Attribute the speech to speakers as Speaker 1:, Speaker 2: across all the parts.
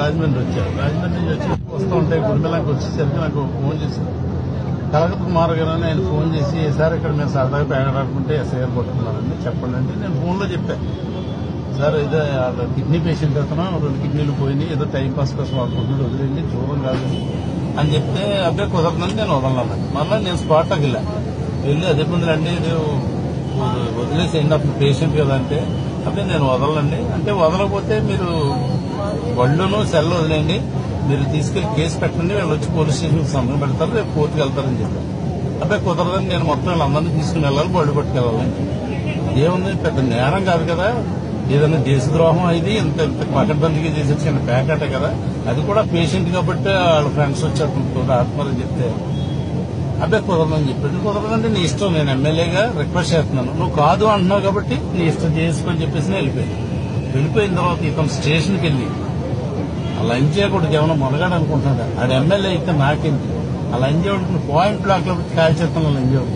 Speaker 1: రాజమండ్రి వచ్చారు రాజమండ్రి నుంచి వచ్చి వస్తూ ఉంటే గుడిమెలాకి వచ్చేసరికి నాకు ఫోన్ చేశారు కలకత్త కుమార్ గారు అని ఆయన ఫోన్ చేసి సార్ ఇక్కడ మేము సరదాగా పేగడాడుకుంటే ఎస్ఐ గారు కొట్టుకున్నారండి చెప్పండి అంటే నేను ఫోన్లో చెప్పాను సార్ ఇదే వాళ్ళ కిడ్నీ పేషెంట్ అతను రెండు కిడ్నీలు పోయినాయి ఏదో టైం పాస్ కోసం వాడుకుంటున్నాడు వదిలేండి దూరం కాదు అని చెప్తే అబ్బాయి కుదరదని నేను వదలన్నాను మళ్ళీ నేను స్పాట్లోకి వెళ్ళా వెళ్ళి అదే ముందు రండి ఇది వదిలేసేయండి అప్పుడు పేషెంట్ కదా అంటే అబ్బాయి నేను వదలండి అంటే వదలకపోతే మీరు బళ్ళును సెల్ వదిలేయండి మీరు తీసుకెళ్లి కేసు పెట్టండి వీళ్ళు వచ్చి పోలీస్ స్టేషన్కి సంతకం పెడతారు రేపు కోర్టుకి వెళ్తారని చెప్పాను అబ్బాయి కుదరదని నేను మొత్తం వీళ్ళందరినీ తీసుకుని వెళ్ళాలి బళ్ళు పట్టుకెళ్ళాలి ఏముంది పెద్ద నేరం కాదు కదా ఏదైనా దేశద్రోహం ఇది ఇంత ఇంత పకడ్బందీగా చేసే చిన్న ప్యాకెట్ కదా అది కూడా పేషెంట్ కాబట్టి వాళ్ళ ఫ్రెండ్స్ వచ్చారు ఆత్మని చెప్తే అబ్బాయి కుదరదని చెప్పాడు కుదరదంటే నీ ఇష్టం నేను ఎమ్మెల్యేగా రిక్వెస్ట్ చేస్తున్నాను నువ్వు కాదు అంటున్నావు కాబట్టి నీ ఇష్టం చేసుకొని చెప్పేసి నేను వెళ్ళిపోయాను వెళ్ళిపోయిన తర్వాత ఇతను స్టేషన్కి వెళ్ళి ఆ లంచేకుడికి ఏమైనా మొనగాడు అనుకుంటున్నాడు ఆడ ఎమ్మెల్యే అయితే నాకేంటి ఆ లంచేవాడికి పాయింట్ బ్లాక్ లో పెట్టి కాల్చేస్తాను లంచేవాడు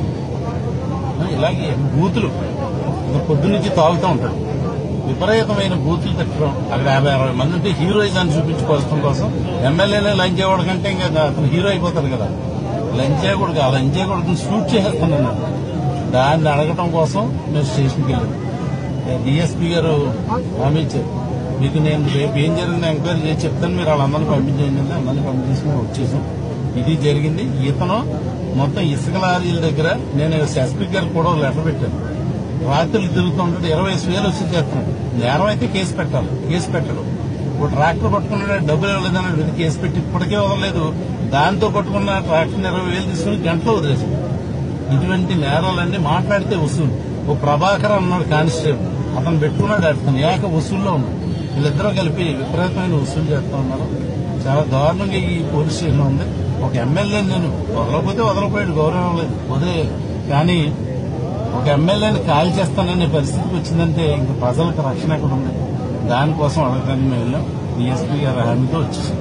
Speaker 1: ఇలాగే బూతులు ఇక పొద్దు నుంచి తాగుతూ ఉంటాడు విపరీతమైన బూతులు తిట్టడం అక్కడ యాభై అరవై మంది ఉంటే హీరోయిజాన్ని చూపించుకోవడం కోసం ఎమ్మెల్యేనే లంచేవాడు కంటే ఇంకా అతను హీరో అయిపోతాడు కదా లంచేకుడికి ఆ లంచేకుడికి షూట్ చేసేస్తున్నాను దాన్ని అడగటం కోసం మేము స్టేషన్కి వెళ్ళాము డిఎస్పీ గారు హామీ ఇచ్చారు మీకు నేను రేపు ఏం జరిగిందో ఎంక్వైరీ చేసి చెప్తాను మీరు వాళ్ళందరినీ పంపించేయండి అంటే అందరినీ పంపించేసి మేము వచ్చేసాం ఇది జరిగింది ఇతను మొత్తం ఇసుక లారీల దగ్గర నేను ఎస్పీ గారికి కూడా ఒక లెటర్ పెట్టాను రాత్రులు తిరుగుతుంటే ఇరవై ఐదు వేలు వచ్చి చేస్తున్నాడు నేరం అయితే కేసు పెట్టాలి కేసు పెట్టడు ఇప్పుడు ట్రాక్టర్ పట్టుకున్నాడు డబ్బులు ఇవ్వలేదని వీడు కేసు పెట్టి ఇప్పటికే వదలలేదు దాంతో పట్టుకున్న ట్రాక్టర్ ఇరవై వేలు తీసుకుని గంటలో వదిలేసాడు ఇటువంటి నేరాలన్నీ మాట్లాడితే వసూలు ఓ ప్రభాకర్ అన్నాడు కానిస్టేబుల్ అతను పెట్టుకున్నాడు అతను ఏక వసూల్లో ఉన్నాడు వీళ్ళిద్దరూ కలిపి విపరీతమైన వసూలు చేస్తా ఉన్నారు చాలా దారుణంగా ఈ పోలీస్ స్టేషన్ ఉంది ఒక ఎమ్మెల్యే నేను వదలకపోతే వదలపోయాడు గౌరవం లేదు వదిలే కానీ ఒక ఎమ్మెల్యేని కాల్ చేస్తాననే పరిస్థితికి వచ్చిందంటే ఇంక ప్రజలకు రక్షణ ఎక్కడ ఉంది దానికోసం అడగడానికి మేము వెళ్ళాం డిఎస్పీ గారి హామీతో వచ్చేసాం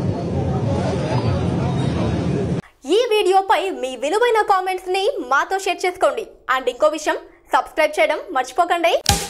Speaker 2: ఈ వీడియోపై మీ విలువైన కామెంట్స్ ని మాతో షేర్ చేసుకోండి అండ్ ఇంకో విషయం సబ్స్క్రైబ్ చేయడం మర్చిపోకండి